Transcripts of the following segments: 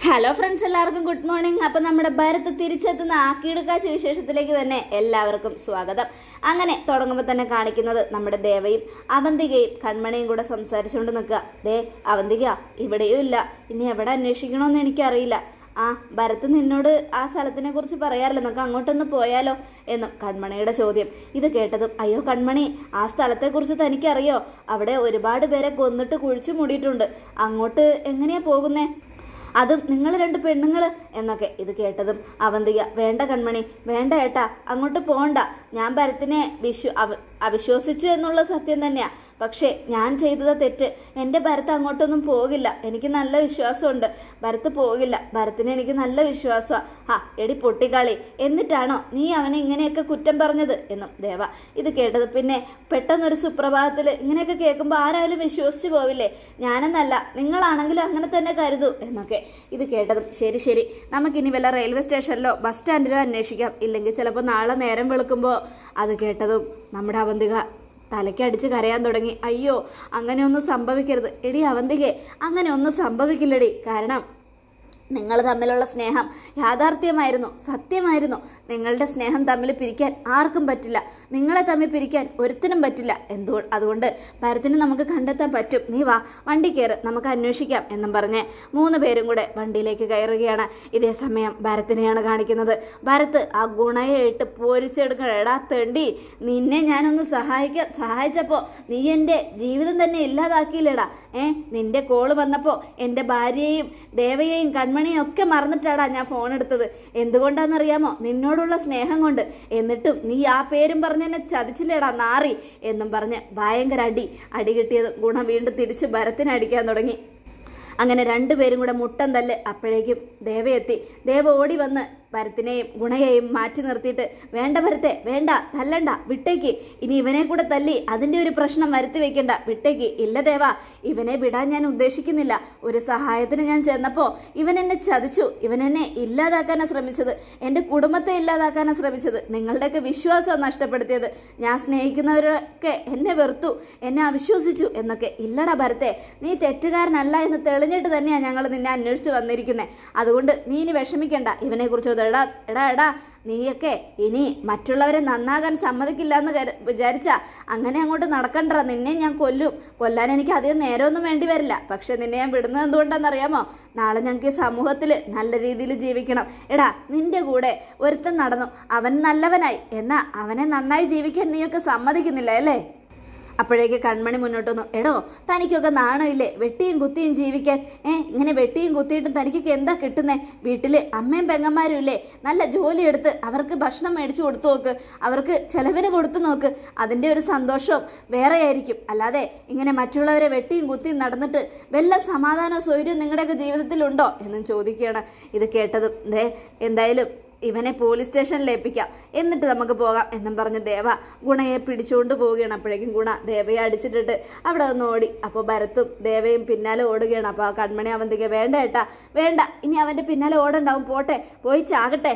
hello friends എല്ലാവർക്കും good morning അപ്പം നമ്മുടെ ഭരത് തിരിച്ചെത്തുന്ന ആക്കിയെടുക്കാച്ച വിശേഷത്തിലേക്ക് തന്നെ എല്ലാവർക്കും സ്വാഗതം അങ്ങനെ തുടങ്ങുമ്പോൾ തന്നെ കാണിക്കുന്നത് നമ്മുടെ ദേവയും അവന്തികയും കൺമണിയും കൂടെ സംസാരിച്ചുകൊണ്ട് നിൽക്കുക ദേ അവന്തിക ഇവിടെയും ഇല്ല ഇനി എവിടെ അന്വേഷിക്കണമെന്ന് എനിക്കറിയില്ല ആ ഭരത് നിന്നോട് ആ സ്ഥലത്തിനെ കുറിച്ച് പറയാറില്ല നമുക്ക് അങ്ങോട്ടൊന്ന് പോയാലോ എന്നും കൺമണിയുടെ ചോദ്യം ഇത് കേട്ടതും അയ്യോ കൺമണി ആ സ്ഥലത്തെക്കുറിച്ച് തനിക്കറിയോ അവിടെ ഒരുപാട് പേരെ കൊന്നിട്ട് കുഴിച്ചു മൂടിയിട്ടുണ്ട് അങ്ങോട്ട് എങ്ങനെയാ പോകുന്നേ അതും നിങ്ങൾ രണ്ട് പെണ്ണുങ്ങൾ എന്നൊക്കെ ഇത് കേട്ടതും അവന്തിക വേണ്ട കൺമണി വേണ്ട ഏട്ടാ അങ്ങോട്ട് പോകണ്ട ഞാൻ ഭരത്തിനെ വിശ്വ അവ അവിശ്വസിച്ചു എന്നുള്ള സത്യം തന്നെയാ പക്ഷേ ഞാൻ ചെയ്തത് തെറ്റ് എൻ്റെ ഭരത്ത് അങ്ങോട്ടൊന്നും പോകില്ല എനിക്ക് നല്ല വിശ്വാസമുണ്ട് ഭരത്ത് പോകില്ല ഭരത്തിന് എനിക്ക് നല്ല വിശ്വാസമാണ് ആ എടി പൊട്ടിക്കാളി എന്നിട്ടാണോ നീ അവനെ ഇങ്ങനെയൊക്കെ കുറ്റം പറഞ്ഞത് എന്നും ദേവ ഇത് കേട്ടത് പിന്നെ പെട്ടെന്നൊരു സുപ്രഭാതത്തിൽ ഇങ്ങനെയൊക്കെ കേൾക്കുമ്പോൾ ആരായാലും വിശ്വസിച്ച് പോവില്ലേ ഞാനെന്നല്ല നിങ്ങളാണെങ്കിലും അങ്ങനെ തന്നെ കരുതൂ എന്നൊക്കെ ഇത് കേട്ടതും ശരി ശരി നമുക്കിനി വല്ല റെയിൽവേ സ്റ്റേഷനിലോ ബസ് സ്റ്റാൻഡിലോ അന്വേഷിക്കാം ഇല്ലെങ്കിൽ ചിലപ്പോൾ നാളെ നേരം വെളുക്കുമ്പോൾ അത് കേട്ടതും നമ്മുടെ അവന്തിക തലയ്ക്കടിച്ച് കരയാൻ തുടങ്ങി അയ്യോ അങ്ങനെ ഒന്നും സംഭവിക്കരുത് എടി അവന്തികെ അങ്ങനെ ഒന്നും സംഭവിക്കില്ലടി കാരണം നിങ്ങൾ തമ്മിലുള്ള സ്നേഹം യാഥാർത്ഥ്യമായിരുന്നു സത്യമായിരുന്നു നിങ്ങളുടെ സ്നേഹം തമ്മിൽ പിരിക്കാൻ ആർക്കും പറ്റില്ല നിങ്ങളെ തമ്മിൽ പിരിക്കാൻ ഒരുത്തിനും പറ്റില്ല എന്തു അതുകൊണ്ട് ഭരത്തിന് നമുക്ക് കണ്ടെത്താൻ പറ്റും നീ വാ വണ്ടി കയറ് നമുക്ക് അന്വേഷിക്കാം എന്നും പറഞ്ഞ് മൂന്ന് പേരും കൂടെ വണ്ടിയിലേക്ക് കയറുകയാണ് ഇതേ സമയം ഭരത്തിനെയാണ് കാണിക്കുന്നത് ഭരത് ആ ഗുണയെ ഇട്ട് പോരിച്ചെടുക്കണം എടാ തെണ്ടി നിന്നെ ഞാനൊന്ന് സഹായിക്കാൻ സഹായിച്ചപ്പോൾ നീ എൻ്റെ ജീവിതം തന്നെ ഇല്ലാതാക്കിയില്ലേടാ ഏ നിന്റെ കോള് വന്നപ്പോൾ എൻ്റെ ഭാര്യയെയും ദേവയെയും കൺമണിയും ഒക്കെ മറന്നിട്ടാടാ ഞാൻ ഫോൺ എടുത്തത് എന്തുകൊണ്ടാണെന്നറിയാമോ നിന്നോടുള്ള സ്നേഹം കൊണ്ട് എന്നിട്ടും നീ ആ പേരും പറഞ്ഞ് എന്നെ ചതിച്ചില്ലേടാ നാറി എന്നും പറഞ്ഞ് ഭയങ്കര അടി അടി കിട്ടിയത് ഗുണം വീണ്ടും തിരിച്ച് ഭരത്തിന് അടിക്കാൻ തുടങ്ങി അങ്ങനെ രണ്ടുപേരും കൂടെ മുട്ടം തല്ല് അപ്പോഴേക്കും ദേവ എത്തി ദേവ ഓടി വന്ന് ഭരത്തിനെയും ഗുണയെയും മാറ്റി നിർത്തിയിട്ട് വേണ്ട ഭരത്തെ വേണ്ട തല്ലണ്ട വിട്ടേക്ക് ഇനി ഇവനെ കൂടെ തല്ലി അതിൻ്റെ ഒരു പ്രശ്നം വരുത്തി വെക്കണ്ട വിട്ടേക്ക് ഇല്ല ദേവ ഇവനെ വിടാൻ ഞാൻ ഉദ്ദേശിക്കുന്നില്ല ഒരു സഹായത്തിന് ഞാൻ ചെന്നപ്പോൾ ഇവൻ എന്നെ ചതിച്ചു ഇവൻ എന്നെ ഇല്ലാതാക്കാനാണ് ശ്രമിച്ചത് എൻ്റെ കുടുംബത്തെ ഇല്ലാതാക്കാനാണ് ശ്രമിച്ചത് നിങ്ങളുടെയൊക്കെ വിശ്വാസം നഷ്ടപ്പെടുത്തിയത് ഞാൻ സ്നേഹിക്കുന്നവരൊക്കെ എന്നെ വെറുത്തു എന്നെ അവിശ്വസിച്ചു എന്നൊക്കെ ഇല്ലടാ ഭരത്തെ നീ തെറ്റുകാരനല്ല എന്ന് തെളിഞ്ഞിട്ട് തന്നെയാണ് ഞങ്ങൾ നിന്നെ അന്വേഷിച്ച് വന്നിരിക്കുന്നത് അതുകൊണ്ട് നീ ഇനി വിഷമിക്കണ്ട ഇവനെക്കുറിച്ച് എടാ എടാ എടാ നീയൊക്കെ ഇനി മറ്റുള്ളവരെ നന്നാകാൻ സമ്മതിക്കില്ല എന്ന് കരു വിചാരിച്ച അങ്ങനെ അങ്ങോട്ട് നടക്കണ്ട നിന്നെ ഞാൻ കൊല്ലും കൊല്ലാൻ എനിക്ക് അധികം നേരമൊന്നും വേണ്ടി വരില്ല പക്ഷെ നിന്നെ ഞാൻ വിടുന്നത് എന്തുകൊണ്ടാണെന്നറിയാമോ നാളെ ഞങ്ങൾക്ക് സമൂഹത്തിൽ നല്ല രീതിയിൽ ജീവിക്കണം എടാ നിന്റെ കൂടെ ഒരുത്തൻ നടന്നു അവൻ നല്ലവനായി എന്നാ അവനെ നന്നായി ജീവിക്കാൻ നീയൊക്കെ സമ്മതിക്കുന്നില്ല അല്ലേ അപ്പോഴേക്ക് കൺമണി മുന്നോട്ട് വന്നു എടോ തനിക്കൊക്കെ നാണമില്ലേ വെട്ടിയും കുത്തിയും ജീവിക്കാൻ ഏ ഇങ്ങനെ വെട്ടിയും കുത്തിയിട്ടും തനിക്കൊക്കെ എന്താ കിട്ടുന്നേ വീട്ടിൽ അമ്മയും പെങ്ങന്മാരും ഇല്ലേ നല്ല ജോലി എടുത്ത് അവർക്ക് ഭക്ഷണം മേടിച്ചു കൊടുത്തു നോക്ക് അവർക്ക് ചെലവിന് കൊടുത്തു നോക്ക് അതിൻ്റെ ഒരു സന്തോഷവും വേറെ ആയിരിക്കും അല്ലാതെ ഇങ്ങനെ മറ്റുള്ളവരെ വെട്ടിയും കുത്തിയും നടന്നിട്ട് വല്ല സമാധാനവും സ്വൈര്യവും നിങ്ങളുടെയൊക്കെ ജീവിതത്തിലുണ്ടോ എന്നും ചോദിക്കുകയാണ് ഇത് കേട്ടതും ദേ എന്തായാലും ഇവനെ പോലീസ് സ്റ്റേഷനിൽ ഏൽപ്പിക്കാം എന്നിട്ട് നമുക്ക് പോകാം എന്നും പറഞ്ഞ് ദേവ ഗുണയെ പിടിച്ചുകൊണ്ട് പോവുകയാണ് അപ്പോഴേക്കും ഗുണ ദേവയെ അടിച്ചിട്ടിട്ട് അവിടെ നിന്ന് ഓടി അപ്പോൾ ഭരത്തും ദേവയും പിന്നാലെ ഓടുകയാണ് അപ്പോൾ ആ കൺമണി അവന്തിക്ക് വേണ്ട ഏട്ടാ വേണ്ട ഇനി അവൻ്റെ പിന്നാലെ ഓടണ്ടാവും പോട്ടെ പോയി ചാകട്ടെ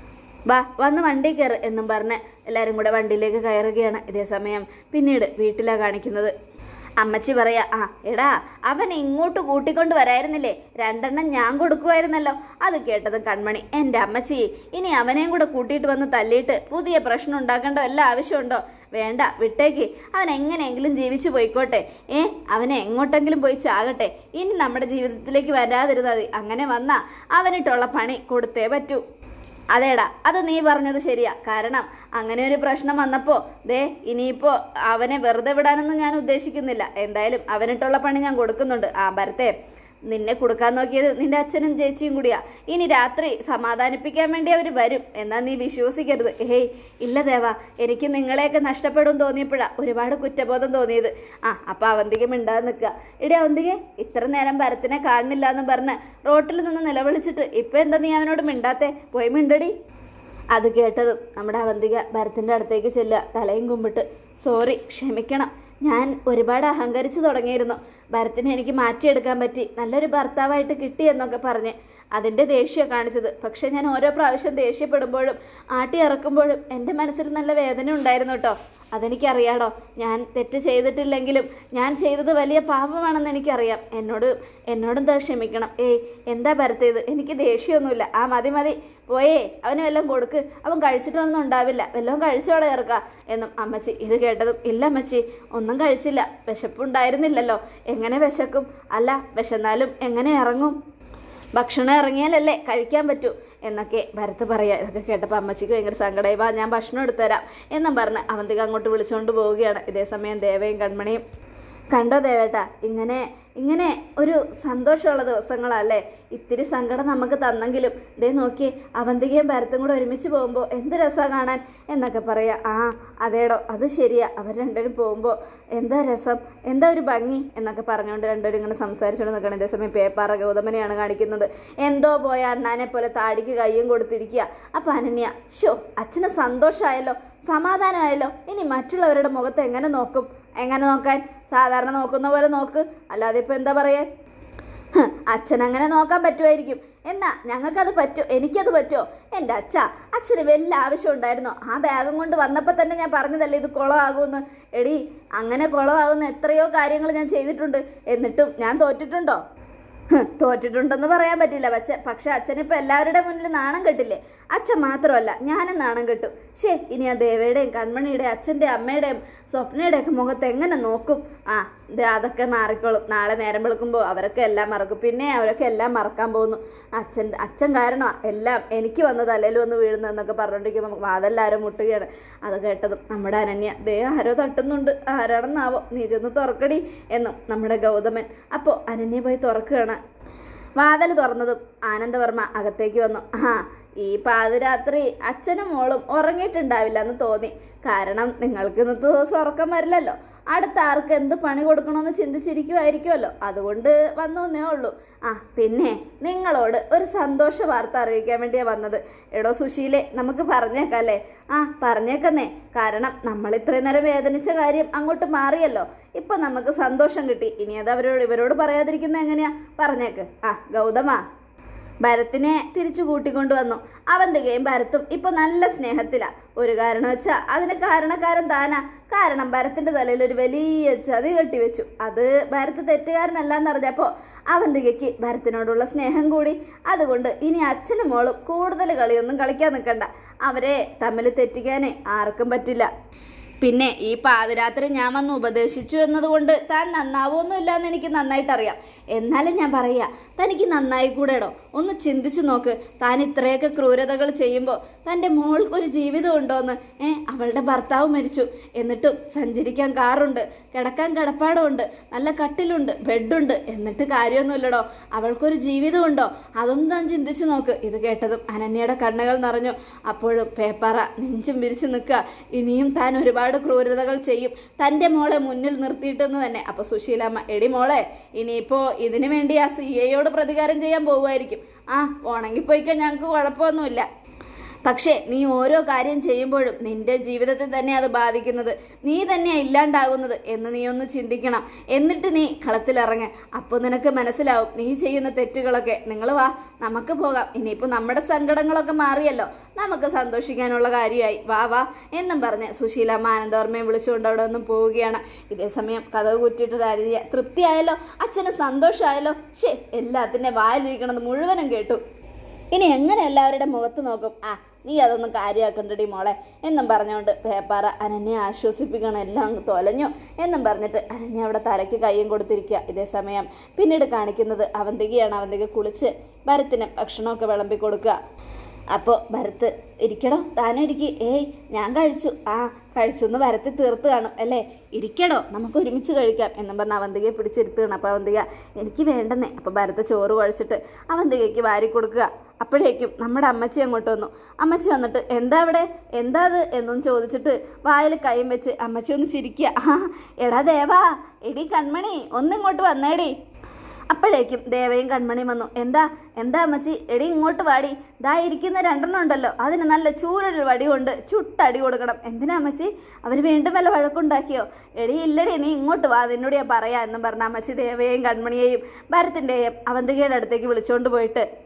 വാ വന്ന് വണ്ടി കയറ് എന്നും പറഞ്ഞ് എല്ലാവരും കൂടെ വണ്ടിയിലേക്ക് കയറുകയാണ് ഇതേ സമയം പിന്നീട് വീട്ടിലാണ് കാണിക്കുന്നത് അമ്മച്ചി പറയാ ആ എടാ അവൻ ഇങ്ങോട്ട് കൂട്ടിക്കൊണ്ട് വരായിരുന്നില്ലേ രണ്ടെണ്ണം ഞാൻ കൊടുക്കുമായിരുന്നല്ലോ അത് കേട്ടതും കൺമണി എൻ്റെ അമ്മച്ചി ഇനി അവനെയും കൂടെ കൂട്ടിയിട്ട് വന്ന് തല്ലിയിട്ട് പുതിയ പ്രശ്നം ഉണ്ടാക്കേണ്ട വല്ല ആവശ്യമുണ്ടോ വേണ്ട വിട്ടേക്ക് അവൻ എങ്ങനെയെങ്കിലും ജീവിച്ചു പോയിക്കോട്ടെ ഏ അവനെ എങ്ങോട്ടെങ്കിലും പോയി ചാകട്ടെ ഇനി നമ്മുടെ ജീവിതത്തിലേക്ക് വരാതിരുന്നത് മതി അങ്ങനെ വന്നാ അവനിട്ടുള്ള പണി കൊടുത്തേ പറ്റൂ അതേടാ അത് നീ പറഞ്ഞത് ശരിയാ കാരണം അങ്ങനെ ഒരു പ്രശ്നം വന്നപ്പോൾ ദേ ഇനിയിപ്പോൾ അവനെ വെറുതെ വിടാനൊന്നും ഞാൻ ഉദ്ദേശിക്കുന്നില്ല എന്തായാലും അവനിട്ടുള്ള പണി ഞാൻ കൊടുക്കുന്നുണ്ട് ആ ഭരത്തെ നിന്നെ കൊടുക്കാൻ നോക്കിയത് നിന്റെ അച്ഛനും ചേച്ചിയും കൂടിയാ ഇനി രാത്രി സമാധാനിപ്പിക്കാൻ വേണ്ടി അവർ വരും എന്നാൽ നീ വിശ്വസിക്കരുത് ഹേയ് ഇല്ല ദേവ എനിക്ക് നിങ്ങളെയൊക്കെ നഷ്ടപ്പെടും തോന്നിയപ്പോഴാ ഒരുപാട് കുറ്റബോധം തോന്നിയത് ആ അപ്പം അവന്തിക മിണ്ടാതെ നിൽക്കുക ഇടി അവന്തിക ഇത്ര നേരം ഭരത്തിനെ കാണുന്നില്ല എന്ന് പറഞ്ഞ് റോട്ടിൽ നിന്ന് നിലവിളിച്ചിട്ട് ഇപ്പം എന്താ നീ അവനോട് മിണ്ടാത്തെ പോയി മിണ്ടടി അത് കേട്ടതും നമ്മുടെ അവന്തിക ഭരത്തിൻ്റെ അടുത്തേക്ക് ചെല്ലുക തലയും കുമ്പിട്ട് സോറി ക്ഷമിക്കണം ഞാൻ ഒരുപാട് അഹങ്കരിച്ചു തുടങ്ങിയിരുന്നു ഭരത്തിനെ എനിക്ക് മാറ്റിയെടുക്കാൻ പറ്റി നല്ലൊരു ഭർത്താവായിട്ട് കിട്ടി എന്നൊക്കെ പറഞ്ഞ് അതിൻ്റെ ദേഷ്യമാണ് കാണിച്ചത് പക്ഷേ ഞാൻ ഓരോ പ്രാവശ്യം ദേഷ്യപ്പെടുമ്പോഴും ആട്ടി ഇറക്കുമ്പോഴും എൻ്റെ മനസ്സിൽ നല്ല വേദന ഉണ്ടായിരുന്നു കേട്ടോ അതെനിക്കറിയാടോ ഞാൻ തെറ്റ് ചെയ്തിട്ടില്ലെങ്കിലും ഞാൻ ചെയ്തത് വലിയ പാപമാണെന്ന് എനിക്കറിയാം എന്നോട് എന്നോടും താ ക്ഷമിക്കണം ഏയ് എന്താ ഭരത്തേത് എനിക്ക് ദേഷ്യമൊന്നുമില്ല ആ മതി മതി പോയേ അവന് വല്ലതും കൊടുക്ക് അവൻ കഴിച്ചിട്ടൊന്നും ഉണ്ടാവില്ല വല്ലതും കഴിച്ചോടെ ഇറക്ക എന്നും അമ്മച്ചി ഇത് കേട്ടതും ഇല്ല അമ്മച്ചി ഒന്നും കഴിച്ചില്ല വിശപ്പുണ്ടായിരുന്നില്ലല്ലോ എങ്ങനെ വിശക്കും അല്ല വിശന്നാലും എങ്ങനെ ഇറങ്ങും ഭക്ഷണം ഇറങ്ങിയാലല്ലേ കഴിക്കാൻ പറ്റൂ എന്നൊക്കെ ഭരത് പറയാ ഇതൊക്കെ കേട്ടപ്പോൾ അമ്മച്ചിക്ക് ഭയങ്കര സങ്കടമായി വാ ഞാൻ ഭക്ഷണം എടുത്തുതരാം എന്നും പറഞ്ഞ് അവന്തിക അങ്ങോട്ട് വിളിച്ചുകൊണ്ട് പോവുകയാണ് ഇതേസമയം ദേവയും കൺമണിയും കണ്ടോ ദേവേട്ട ഇങ്ങനെ ഇങ്ങനെ ഒരു സന്തോഷമുള്ള ദിവസങ്ങളല്ലേ ഇത്തിരി സങ്കടം നമുക്ക് തന്നെങ്കിലും ദേ നോക്കി അവന്തികയും ഭരത്തും കൂടെ ഒരുമിച്ച് പോകുമ്പോൾ എന്ത് രസമാണ് കാണാൻ എന്നൊക്കെ പറയാം ആ അതേടോ അത് ശരിയാ അവർ രണ്ടുപേരും പോകുമ്പോൾ എന്താ രസം എന്താ ഒരു ഭംഗി എന്നൊക്കെ പറഞ്ഞുകൊണ്ട് രണ്ടുപേരും ഇങ്ങനെ സംസാരിച്ചുകൊണ്ട് നിൽക്കണം ഇതേസമയം പേപ്പാറ ഗൗതമനെയാണ് കാണിക്കുന്നത് എന്തോ പോയ അണ്ണാനെ പോലെ താടിക്ക് കയ്യും കൊടുത്തിരിക്കുക അപ്പം അനന്യ ഷോ അച്ഛന് സന്തോഷമായല്ലോ സമാധാനമായല്ലോ ഇനി മറ്റുള്ളവരുടെ മുഖത്ത് എങ്ങനെ നോക്കും എങ്ങനെ നോക്കാൻ സാധാരണ നോക്കുന്ന പോലെ നോക്ക് അല്ലാതെ ഇപ്പം എന്താ പറയാൻ ഹ്, അച്ഛൻ അങ്ങനെ നോക്കാൻ പറ്റുമായിരിക്കും എന്നാ ഞങ്ങൾക്കത് പറ്റും എനിക്കത് പറ്റുമോ എൻ്റെ അച്ഛ അച്ഛന് വല്ല ആവശ്യം ഉണ്ടായിരുന്നോ ആ ബാഗും കൊണ്ട് വന്നപ്പോൾ തന്നെ ഞാൻ പറഞ്ഞതല്ലേ ഇത് കുളമാകുമെന്ന് എടി അങ്ങനെ കുളമാകുന്ന എത്രയോ കാര്യങ്ങൾ ഞാൻ ചെയ്തിട്ടുണ്ട് എന്നിട്ടും ഞാൻ തോറ്റിട്ടുണ്ടോ ഹ്, തോറ്റിട്ടുണ്ടെന്ന് പറയാൻ പറ്റില്ല പക്ഷെ പക്ഷെ അച്ഛനിപ്പോൾ എല്ലാവരുടെ മുന്നിൽ നാണം കെട്ടില്ലേ അച്ഛൻ മാത്രമല്ല ഞാനും നാണം കെട്ടു ശേ ഇനി ആ ദേവയുടെയും കൺമണിയുടെയും അച്ഛൻ്റെ അമ്മയുടെയും സ്വപ്നയുടെയും ഒക്കെ മുഖത്ത് എങ്ങനെ നോക്കും ആ ഇത് അതൊക്കെ മാറിക്കോളും നാളെ നേരം വെളുക്കുമ്പോൾ അവരൊക്കെ എല്ലാം മറക്കും പിന്നെ അവരൊക്കെ എല്ലാം മറക്കാൻ പോകുന്നു അച്ഛൻ അച്ഛൻ കാരണമാണ് എല്ലാം എനിക്ക് വന്ന് തലയിൽ വന്ന് വീഴുന്നതെന്നൊക്കെ പറഞ്ഞുകൊണ്ടിരിക്കുമ്പോൾ വാതെല്ലാവരും മുട്ടുകയാണ് അത് കേട്ടതും നമ്മുടെ അനന്യ ദേ ആരോ തട്ടുന്നുണ്ട് ആരാണെന്നാവോ നീ ചെന്ന് തുറക്കടി എന്നും നമ്മുടെ ഗൗതമൻ അപ്പോൾ അനന്യ പോയി തുറക്കുകയാണ് വാതിൽ തുറന്നതും ആനന്ദവർമ്മ അകത്തേക്ക് വന്നു ആ ഈ പാതിരാത്രി അച്ഛനും മോളും ഉറങ്ങിയിട്ടുണ്ടാവില്ല എന്ന് തോന്നി കാരണം നിങ്ങൾക്ക് ഇന്നത്തെ ദിവസം ഉറക്കം വരില്ലല്ലോ അടുത്ത ആർക്ക് എന്ത് പണി കൊടുക്കണമെന്ന് ചിന്തിച്ചിരിക്കുമായിരിക്കുമല്ലോ അതുകൊണ്ട് വന്നേ ഉള്ളൂ ആ പിന്നെ നിങ്ങളോട് ഒരു സന്തോഷ വാർത്ത അറിയിക്കാൻ വേണ്ടിയാണ് വന്നത് എടോ സുശീലെ നമുക്ക് പറഞ്ഞേക്കാം അല്ലേ ആ പറഞ്ഞേക്കുന്നേ കാരണം നമ്മൾ ഇത്രയും നേരം വേദനിച്ച കാര്യം അങ്ങോട്ട് മാറിയല്ലോ ഇപ്പം നമുക്ക് സന്തോഷം കിട്ടി ഇനി അത് അവരോട് ഇവരോട് പറയാതിരിക്കുന്നത് എങ്ങനെയാ പറഞ്ഞേക്ക് ആ ഗൗതമ ഭരത്തിനെ തിരിച്ചു കൂട്ടിക്കൊണ്ടുവന്നു അവന്തികയും ഭരത്തും ഇപ്പൊ നല്ല സ്നേഹത്തിലാ ഒരു കാരണം വെച്ചാൽ അതിന് കാരണക്കാരൻ താനാ കാരണം ഭരത്തിന്റെ തലയിൽ ഒരു വലിയ ചതി കെട്ടിവെച്ചു അത് ഭരത് തെറ്റുകാരനല്ല എന്നറിഞ്ഞപ്പോൾ അവന്തികയ്ക്ക് ഭരത്തിനോടുള്ള സ്നേഹം കൂടി അതുകൊണ്ട് ഇനി അച്ഛനും മോളും കൂടുതൽ കളിയൊന്നും കളിക്കാൻ നിൽക്കണ്ട അവരെ തമ്മിൽ തെറ്റിക്കാനേ ആർക്കും പറ്റില്ല പിന്നെ ഈ പാതിരാത്രി ഞാൻ വന്ന് ഉപദേശിച്ചു എന്നതുകൊണ്ട് താൻ നന്നാവൊന്നുമില്ല എന്ന് എനിക്ക് നന്നായിട്ട് അറിയാം എന്നാലും ഞാൻ പറയാ തനിക്ക് നന്നായി കൂടെടോ ഒന്ന് ചിന്തിച്ചു നോക്ക് താൻ ഇത്രയൊക്കെ ക്രൂരതകൾ ചെയ്യുമ്പോൾ തൻ്റെ മോൾക്കൊരു ജീവിതം ഉണ്ടോയെന്ന് ഏ അവളുടെ ഭർത്താവ് മരിച്ചു എന്നിട്ടും സഞ്ചരിക്കാൻ കാറുണ്ട് കിടക്കാൻ കിടപ്പാടമുണ്ട് നല്ല കട്ടിലുണ്ട് ബെഡുണ്ട് എന്നിട്ട് കാര്യമൊന്നുമില്ലടോ അവൾക്കൊരു ജീവിതമുണ്ടോ അതൊന്നും താൻ ചിന്തിച്ചു നോക്ക് ഇത് കേട്ടതും അനന്യയുടെ കണ്ണുകൾ നിറഞ്ഞു അപ്പോഴും പേപ്പറ നെഞ്ചും വിരിച്ചു നിൽക്കുക ഇനിയും താൻ ഒരുപാട് ക്രൂരതകൾ ചെയ്യും തൻ്റെ മോളെ മുന്നിൽ നിർത്തിയിട്ടെന്ന് തന്നെ അപ്പോൾ സുശീലമ്മ എടി മോളെ ഇനിയിപ്പോൾ ഇതിനു വേണ്ടി ആ സി എയോട് പ്രതികാരം ചെയ്യാൻ പോവുമായിരിക്കും ആ പോണെങ്കിൽ പോയിക്കോ ഞങ്ങൾക്ക് കുഴപ്പമൊന്നുമില്ല പക്ഷേ നീ ഓരോ കാര്യം ചെയ്യുമ്പോഴും നിന്റെ ജീവിതത്തെ തന്നെ അത് ബാധിക്കുന്നത് നീ തന്നെയാണ് ഇല്ലാണ്ടാകുന്നത് എന്ന് നീ ഒന്ന് ചിന്തിക്കണം എന്നിട്ട് നീ കളത്തിലിറങ്ങ് അപ്പോൾ നിനക്ക് മനസ്സിലാവും നീ ചെയ്യുന്ന തെറ്റുകളൊക്കെ നിങ്ങൾ വാ നമുക്ക് പോകാം ഇനിയിപ്പോൾ നമ്മുടെ സങ്കടങ്ങളൊക്കെ മാറിയല്ലോ നമുക്ക് സന്തോഷിക്കാനുള്ള കാര്യമായി വാ വാ എന്നും പറഞ്ഞ് സുശീലമ്മ ആനന്ദവർമ്മയെ വിളിച്ചുകൊണ്ട് അവിടെ നിന്നും പോവുകയാണ് ഇതേസമയം കഥ കുറ്റിയിട്ട് അരിയ തൃപ്തിയായല്ലോ അച്ഛന് സന്തോഷമായല്ലോ ശേ എല്ലാത്തിൻ്റെ വായിലിരിക്കണത് മുഴുവനും കേട്ടു ഇനി എങ്ങനെ എല്ലാവരുടെ മുഖത്ത് നോക്കും ആ നീ അതൊന്നും കാര്യമാക്കണ്ടടി മോളെ എന്നും പറഞ്ഞുകൊണ്ട് പേപ്പാറ അനന്യെ ആശ്വസിപ്പിക്കണം എല്ലാം അങ്ങ് തൊലഞ്ഞു എന്നും പറഞ്ഞിട്ട് അനന്യ അവിടെ തലയ്ക്ക് കയ്യും കൊടുത്തിരിക്കുക ഇതേ സമയം പിന്നീട് കാണിക്കുന്നത് അവന്തികയാണ് അവന്തിക കുളിച്ച് ഭരത്തിന് ഭക്ഷണമൊക്കെ വിളമ്പി കൊടുക്കുക അപ്പോൾ ഭരത്ത് ഇരിക്കടോ താനും ഇരിക്കി ഏയ് ഞാൻ കഴിച്ചു ആ കഴിച്ചു എന്ന് ഭരത്ത് തീർത്ത് കാണും അല്ലേ ഇരിക്കടോ നമുക്ക് ഒരുമിച്ച് കഴിക്കാം എന്നും പറഞ്ഞ് അവന്തികയെ പിടിച്ചിരുത്തുകയാണ് അപ്പോൾ അവന്തിക എനിക്ക് വേണ്ടെന്നേ അപ്പോൾ ഭരത്ത് ചോറ് കഴിച്ചിട്ട് അവന്തികയ്ക്ക് വാരി കൊടുക്കുക അപ്പോഴേക്കും നമ്മുടെ അമ്മച്ചി അങ്ങോട്ട് വന്നു അമ്മച്ചി വന്നിട്ട് എന്താ അവിടെ എന്താ അത് എന്നും ചോദിച്ചിട്ട് വായിൽ കൈയും വെച്ച് അമ്മച്ചി ഒന്ന് ചിരിക്കുക ആ എടാ ദേവാ എടി കൺമണി ഒന്നിങ്ങോട്ട് വന്നേടി അപ്പോഴേക്കും ദേവയും കൺമണിയും വന്നു എന്താ എന്താ അമ്മച്ചി എടി ഇങ്ങോട്ട് വാടി ദാ ഇരിക്കുന്ന രണ്ടെണ്ണം ഉണ്ടല്ലോ അതിന് നല്ല ചൂരൊരു വടി കൊണ്ട് ചുട്ടടി കൊടുക്കണം എന്തിനാ അമ്മച്ചി അവർ വീണ്ടും വല്ല വഴക്കുണ്ടാക്കിയോ എടി ഇല്ലടി നീ ഇങ്ങോട്ട് വാ നിന്നോട് ഞാൻ പറയാം എന്നും പറഞ്ഞ അമ്മച്ചി ദേവയെയും കൺമണിയെയും ഭരത്തിൻ്റെയും അവന്തികയുടെ അടുത്തേക്ക് വിളിച്ചുകൊണ്ട് പോയിട്ട്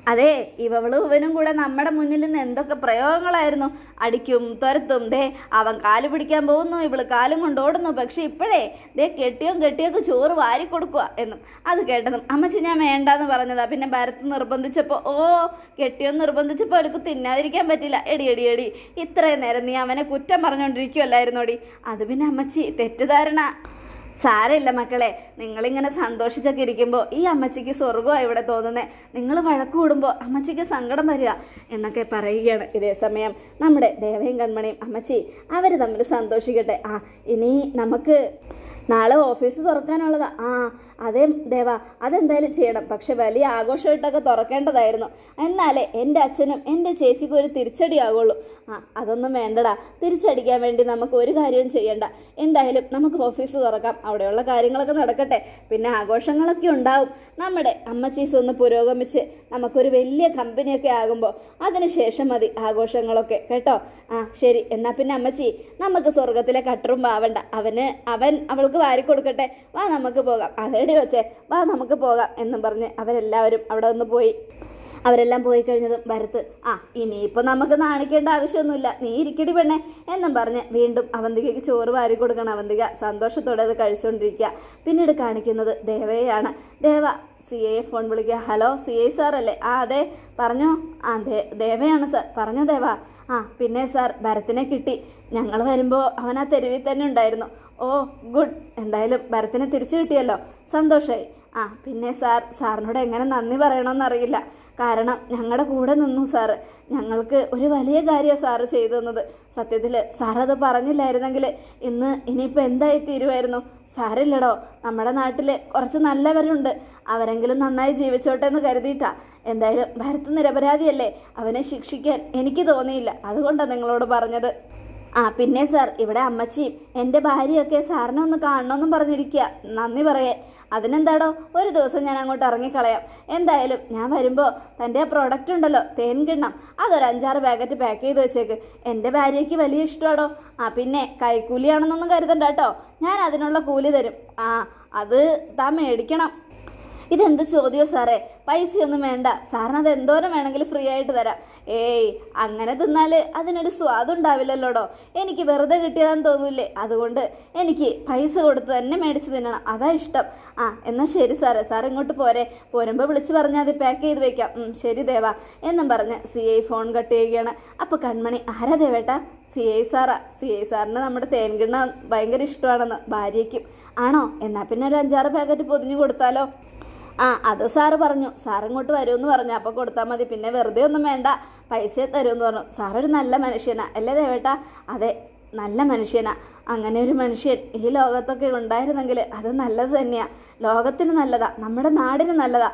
അതെ ഇവളും ഇവനും കൂടെ നമ്മുടെ മുന്നിൽ നിന്ന് എന്തൊക്കെ പ്രയോഗങ്ങളായിരുന്നു അടിക്കും തുരത്തും ദേ അവൻ കാല് പിടിക്കാൻ പോകുന്നു ഇവള് കാലും കൊണ്ട് ഓടുന്നു പക്ഷെ ഇപ്പോഴേ ദേ കെട്ടിയോൻ കെട്ടിയൊക്കെ ചോറ് വാരി കൊടുക്കുക എന്നും അത് കേട്ടതും അമ്മച്ചി ഞാൻ വേണ്ടാന്ന് പറഞ്ഞതാ പിന്നെ ഭരത് നിർബന്ധിച്ചപ്പോൾ ഓ കെട്ടിയോൻ നിർബന്ധിച്ചപ്പോൾ അവൾക്ക് തിന്നാതിരിക്കാൻ പറ്റില്ല എടി എടി എടി ഇത്രയും നേരം നീ അവനെ കുറ്റം പറഞ്ഞുകൊണ്ടിരിക്കുമല്ലായിരുന്നോടി അത് പിന്നെ അമ്മച്ചി തെറ്റിദ്ധാരണ സാരമില്ല മക്കളെ നിങ്ങളിങ്ങനെ സന്തോഷിച്ചൊക്കെ ഇരിക്കുമ്പോൾ ഈ അമ്മച്ചിക്ക് സ്വർഗമാണ് ഇവിടെ തോന്നുന്നത് നിങ്ങൾ വഴക്ക് കൂടുമ്പോൾ അമ്മച്ചിക്ക് സങ്കടം വരിക എന്നൊക്കെ പറയുകയാണ് ഇതേ സമയം നമ്മുടെ ദേവയും കൺമണിയും അമ്മച്ചി അവർ തമ്മിൽ സന്തോഷിക്കട്ടെ ആ ഇനി നമുക്ക് നാളെ ഓഫീസ് തുറക്കാനുള്ളതാ ആ അതേ ദേവ അതെന്തായാലും ചെയ്യണം പക്ഷെ വലിയ ആഘോഷമായിട്ടൊക്കെ തുറക്കേണ്ടതായിരുന്നു എന്നാലേ എൻ്റെ അച്ഛനും എൻ്റെ ചേച്ചിക്കും ഒരു തിരിച്ചടിയാകുള്ളൂ ആ അതൊന്നും വേണ്ടടാ തിരിച്ചടിക്കാൻ വേണ്ടി നമുക്ക് ഒരു കാര്യവും ചെയ്യണ്ട എന്തായാലും നമുക്ക് ഓഫീസ് തുറക്കാം അവിടെയുള്ള കാര്യങ്ങളൊക്കെ നടക്കട്ടെ പിന്നെ ആഘോഷങ്ങളൊക്കെ ഉണ്ടാവും നമ്മുടെ അമ്മച്ചീസ് ഒന്ന് പുരോഗമിച്ച് നമുക്കൊരു വലിയ കമ്പനിയൊക്കെ ആകുമ്പോൾ അതിനുശേഷം മതി ആഘോഷങ്ങളൊക്കെ കേട്ടോ ആ ശരി എന്നാൽ പിന്നെ അമ്മച്ചി നമുക്ക് സ്വർഗത്തിലെ കട്ടറും പാവണ്ട അവന് അവൻ അവൾക്ക് വാരി കൊടുക്കട്ടെ വാ നമുക്ക് പോകാം അതേടി വെച്ചേ വാ നമുക്ക് പോകാം എന്നും പറഞ്ഞ് അവരെല്ലാവരും അവിടെ നിന്ന് പോയി അവരെല്ലാം പോയി കഴിഞ്ഞതും ഭരത്ത് ആ ഇനിയിപ്പോൾ നമുക്ക് നാണിക്കേണ്ട ആവശ്യമൊന്നുമില്ല നീ ഇരിക്കടി പെണ്ണെ എന്നും പറഞ്ഞ് വീണ്ടും അവന്തികയ്ക്ക് ചോറ് വാരി കൊടുക്കണം അവന്തിക സന്തോഷത്തോടെ അത് കഴിച്ചുകൊണ്ടിരിക്കുക പിന്നീട് കാണിക്കുന്നത് ദേവയെയാണ് ദേവ സി എ ഫോൺ വിളിക്കുക ഹലോ സി ഐ സാർ അല്ലേ ആ അതെ പറഞ്ഞോ ആ ദേ ദേവയാണ് സാർ പറഞ്ഞോ ദേവ ആ പിന്നെ സാർ ഭരത്തിനെ കിട്ടി ഞങ്ങൾ വരുമ്പോൾ അവൻ ആ തെരുവിൽ തന്നെ ഉണ്ടായിരുന്നു ഓ ഗുഡ് എന്തായാലും ഭരത്തിനെ തിരിച്ചു കിട്ടിയല്ലോ സന്തോഷമായി ആ പിന്നെ സാർ സാറിനോട് എങ്ങനെ നന്ദി പറയണമെന്നറിയില്ല കാരണം ഞങ്ങളുടെ കൂടെ നിന്നു സാറ് ഞങ്ങൾക്ക് ഒരു വലിയ കാര്യമാണ് സാറ് ചെയ്തു തന്നത് സത്യത്തിൽ സാറത് പറഞ്ഞില്ലായിരുന്നെങ്കിൽ ഇന്ന് ഇനിയിപ്പോൾ എന്തായി തീരുമായിരുന്നു സാരില്ലടോ നമ്മുടെ നാട്ടിൽ കുറച്ച് നല്ലവരുണ്ട് അവരെങ്കിലും നന്നായി ജീവിച്ചോട്ടെ എന്ന് കരുതിയിട്ടാ എന്തായാലും ഭരത് നിരപരാധിയല്ലേ അവനെ ശിക്ഷിക്കാൻ എനിക്ക് തോന്നിയില്ല അതുകൊണ്ടാണ് നിങ്ങളോട് പറഞ്ഞത് ആ പിന്നെ സാർ ഇവിടെ അമ്മച്ചിയും എൻ്റെ ഭാര്യയൊക്കെ സാറിനെ ഒന്ന് കാണണമെന്നും പറഞ്ഞിരിക്കുക നന്ദി പറയാൻ അതിനെന്താടോ ഒരു ദിവസം ഞാൻ അങ്ങോട്ട് ഇറങ്ങിക്കളയാം എന്തായാലും ഞാൻ വരുമ്പോൾ തൻ്റെ ആ പ്രോഡക്റ്റ് ഉണ്ടല്ലോ തേൻ കിണ്ണം അതൊരു അഞ്ചാറ് പാക്കറ്റ് പാക്ക് ചെയ്ത് വെച്ചേക്ക് എൻ്റെ ഭാര്യയ്ക്ക് വലിയ ഇഷ്ടമാടോ ആ പിന്നെ കൈക്കൂലിയാണെന്നൊന്നും കരുതണ്ട കേട്ടോ ഞാൻ അതിനുള്ള കൂലി തരും ആ അത് താൻ മേടിക്കണം ഇതെന്ത് ചോദ്യോ സാറേ പൈസയൊന്നും വേണ്ട സാറിന് അത് എന്തോരം വേണമെങ്കിലും ഫ്രീ ആയിട്ട് തരാം ഏയ് അങ്ങനെ തിന്നാൽ അതിനൊരു സ്വാദം ഉണ്ടാവില്ലല്ലോടോ എനിക്ക് വെറുതെ കിട്ടിയതാന്ന് തോന്നൂലേ അതുകൊണ്ട് എനിക്ക് പൈസ കൊടുത്ത് തന്നെ മേടിച്ച് തിന്നണം അതാ ഇഷ്ടം ആ എന്നാൽ ശരി സാറേ സാർ ഇങ്ങോട്ട് പോരെ പോരുമ്പോൾ വിളിച്ച് പറഞ്ഞാൽ അത് പാക്ക് ചെയ്ത് വെക്കാം ഉം, ശരി ദേവാ എന്നും പറഞ്ഞ് സി ഐ ഫോൺ കട്ട് ചെയ്യുകയാണ് അപ്പോൾ കൺമണി ആരാ ദേവേട്ടാ സി ഐ സാറാ സി ഐ സാറിന് നമ്മുടെ തേൻകിണ്ണ ഭയങ്കര ഇഷ്ടമാണെന്ന് ഭാര്യയ്ക്കും ആണോ എന്നാൽ പിന്നെ ഒരു അഞ്ചാറ് പാക്കറ്റ് പൊതിഞ്ഞു കൊടുത്താലോ ആ അത് സാറ് പറഞ്ഞു സാർ ഇങ്ങോട്ട് വരുമെന്ന് പറഞ്ഞു അപ്പോൾ കൊടുത്താൽ മതി പിന്നെ വെറുതെ ഒന്നും വേണ്ട പൈസ തരുമെന്ന് പറഞ്ഞു സാറൊരു നല്ല മനുഷ്യനാ അല്ലേ ദേവേട്ടാ അതെ നല്ല മനുഷ്യനാ അങ്ങനെ ഒരു മനുഷ്യൻ ഈ ലോകത്തൊക്കെ ഉണ്ടായിരുന്നെങ്കിൽ അത് നല്ലത് തന്നെയാ ലോകത്തിന് നല്ലതാ നമ്മുടെ നാടിന് നല്ലതാ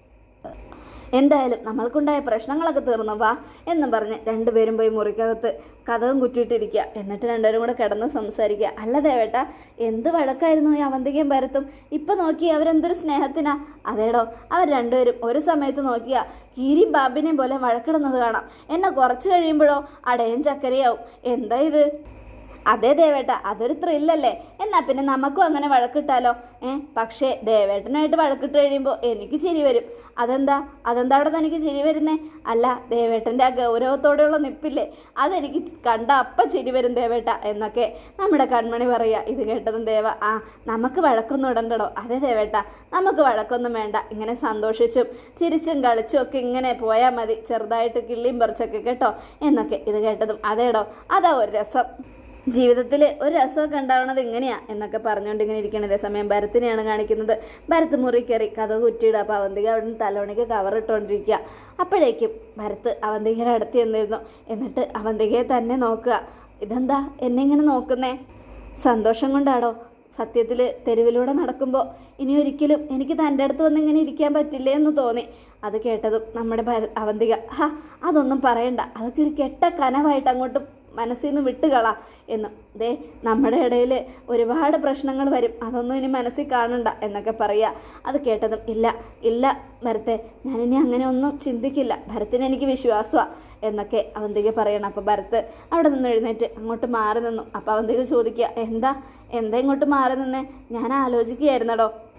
എന്തായാലും നമ്മൾക്കുണ്ടായ പ്രശ്നങ്ങളൊക്കെ തീർന്നു വാ എന്നും പറഞ്ഞ് രണ്ടുപേരും പോയി മുറിക്കകത്ത് കഥവും കുറ്റിയിട്ടിരിക്കുക എന്നിട്ട് രണ്ടുപേരും കൂടെ കിടന്ന് സംസാരിക്കുക അല്ല ദേവേട്ട എന്ത് വഴക്കായിരുന്നു ഈ അവന്തികയും ഭരത്തും ഇപ്പം നോക്കി അവരെന്തൊരു സ്നേഹത്തിനാ അതേടോ അവർ രണ്ടുപേരും ഒരു സമയത്ത് നോക്കിയാ കീരിയും പാമ്പിനെയും പോലെ വഴക്കിടുന്നത് കാണാം എന്നെ കുറച്ച് കഴിയുമ്പോഴോ അടയും ചക്കരയാവും എന്താ ഇത് അതെ ദേവേട്ട അതൊരു ത്രില്ലല്ലേ എന്നാ പിന്നെ നമുക്കും അങ്ങനെ വഴക്കിട്ടാലോ ഏ പക്ഷേ ദേവേട്ടനായിട്ട് വഴക്കിട്ട് കഴിയുമ്പോൾ എനിക്ക് ചിരി വരും അതെന്താ അതെന്താ അവിടെ തനിക്ക് ചിരി വരുന്നേ അല്ല ദേവേട്ടൻ്റെ ആ ഗൗരവത്തോടെയുള്ള നിപ്പില്ലേ അതെനിക്ക് കണ്ട അപ്പം ചിരി വരും ദേവേട്ട എന്നൊക്കെ നമ്മുടെ കൺമണി പറയുക ഇത് കേട്ടതും ദേവ ആ നമുക്ക് വഴക്കൊന്നും ഇടണ്ടടോ അതെ ദേവേട്ട നമുക്ക് വഴക്കൊന്നും വേണ്ട ഇങ്ങനെ സന്തോഷിച്ചും ചിരിച്ചും കളിച്ചും ഒക്കെ ഇങ്ങനെ പോയാൽ മതി ചെറുതായിട്ട് കിള്ളിയും പറിച്ചൊക്കെ കേട്ടോ എന്നൊക്കെ ഇത് കേട്ടതും അതേടോ അതാ ഒരു രസം ജീവിതത്തിൽ ഒരു രസമൊക്കെ ഉണ്ടാവണത് എങ്ങനെയാ എന്നൊക്കെ പറഞ്ഞുകൊണ്ട് ഇങ്ങനെ ഇരിക്കണം ഇതേ സമയം ഭരത്തിനെയാണ് കാണിക്കുന്നത് ഭരത് മുറി കയറി കഥ കുറ്റിയിടുക അപ്പോൾ അവന്തിക അവിടെ നിന്ന് തലോണിക്ക് കവർ ഇട്ടുകൊണ്ടിരിക്കുക അപ്പോഴേക്കും ഭരത് അവന്തികയുടെ അടുത്ത് ചെന്നിരുന്നു എന്നിട്ട് അവന്തികയെ തന്നെ നോക്കുക ഇതെന്താ എന്നെ ഇങ്ങനെ നോക്കുന്നേ സന്തോഷം കൊണ്ടാടോ സത്യത്തിൽ തെരുവിലൂടെ നടക്കുമ്പോൾ ഇനി ഒരിക്കലും എനിക്ക് തൻ്റെ അടുത്ത് വന്ന് ഇങ്ങനെ ഇരിക്കാൻ പറ്റില്ലേ എന്ന് തോന്നി അത് കേട്ടതും നമ്മുടെ ഭര അവന്തിക ഹാ അതൊന്നും പറയണ്ട അതൊക്കെ ഒരു കെട്ട കനവായിട്ട് അങ്ങോട്ട് മനസ്സിൽ നിന്ന് വിട്ടുകളാ എന്ന് ദേ നമ്മുടെ ഇടയിൽ ഒരുപാട് പ്രശ്നങ്ങൾ വരും അതൊന്നും ഇനി മനസ്സിൽ കാണണ്ട എന്നൊക്കെ പറയുക അത് കേട്ടതും ഇല്ല ഇല്ല ഭരത്തെ ഞാനിനി അങ്ങനെ ഒന്നും ചിന്തിക്കില്ല ഭരത്തിന് എനിക്ക് വിശ്വാസമാണ് എന്നൊക്കെ അവന്തിക പറയണം അപ്പോൾ ഭരത്ത് അവിടെ നിന്ന് എഴുന്നേറ്റ് അങ്ങോട്ട് മാറി നിന്നു അപ്പോൾ അവന്തിക ചോദിക്കുക എന്താ എന്താ ഇങ്ങോട്ട് മാറി നിന്നേ ഞാൻ ആലോചിക്കുകയായിരുന്നടോ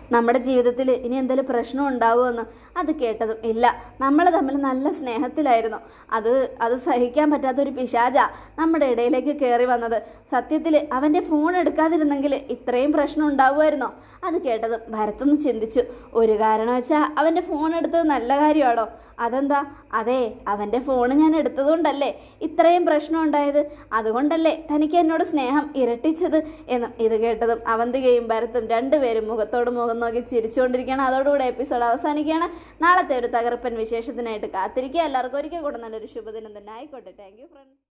നമ്മുടെ ജീവിതത്തിൽ ഇനി എന്തെങ്കിലും പ്രശ്നം ഉണ്ടാവുമെന്ന് അത് കേട്ടതും ഇല്ല നമ്മൾ തമ്മിൽ നല്ല സ്നേഹത്തിലായിരുന്നു അത് അത് സഹിക്കാൻ പറ്റാത്തൊരു പിശാച നമ്മുടെ ഇടയിലേക്ക് കയറി വന്നത് സത്യത്തിൽ അവൻ്റെ ഫോൺ എടുക്കാതിരുന്നെങ്കിൽ ഇത്രയും പ്രശ്നം ഉണ്ടാവുമായിരുന്നോ അത് കേട്ടതും ഭരത്തൊന്ന് ചിന്തിച്ചു ഒരു കാരണം വെച്ചാൽ അവൻ്റെ ഫോൺ എടുത്തത് നല്ല കാര്യമാണോ അതെന്താ അതെ അവൻ്റെ ഫോൺ ഞാൻ എടുത്തതുകൊണ്ടല്ലേ ഇത്രയും പ്രശ്നം ഉണ്ടായത് അതുകൊണ്ടല്ലേ തനിക്ക് എന്നോട് സ്നേഹം ഇരട്ടിച്ചത് എന്നും ഇത് കേട്ടതും അവന്തികയും ഭരത്തും രണ്ടുപേരും മുഖത്തോട് മുഖം നോക്കി ചിരിച്ചുകൊണ്ടിരിക്കുകയാണ് അതോടുകൂടെ എപ്പിസോഡ് അവസാനിക്കുകയാണ് നാളത്തെ ഒരു തകർപ്പൻ വിശേഷത്തിനായിട്ട് കാത്തിരിക്കുക എല്ലാവർക്കും ഒരിക്കൽ കൂടെ നല്ലൊരു ശുഭദിനം തന്നെ ആയിക്കോട്ടെ താങ്ക് യു ഫ്രണ്ട്സ്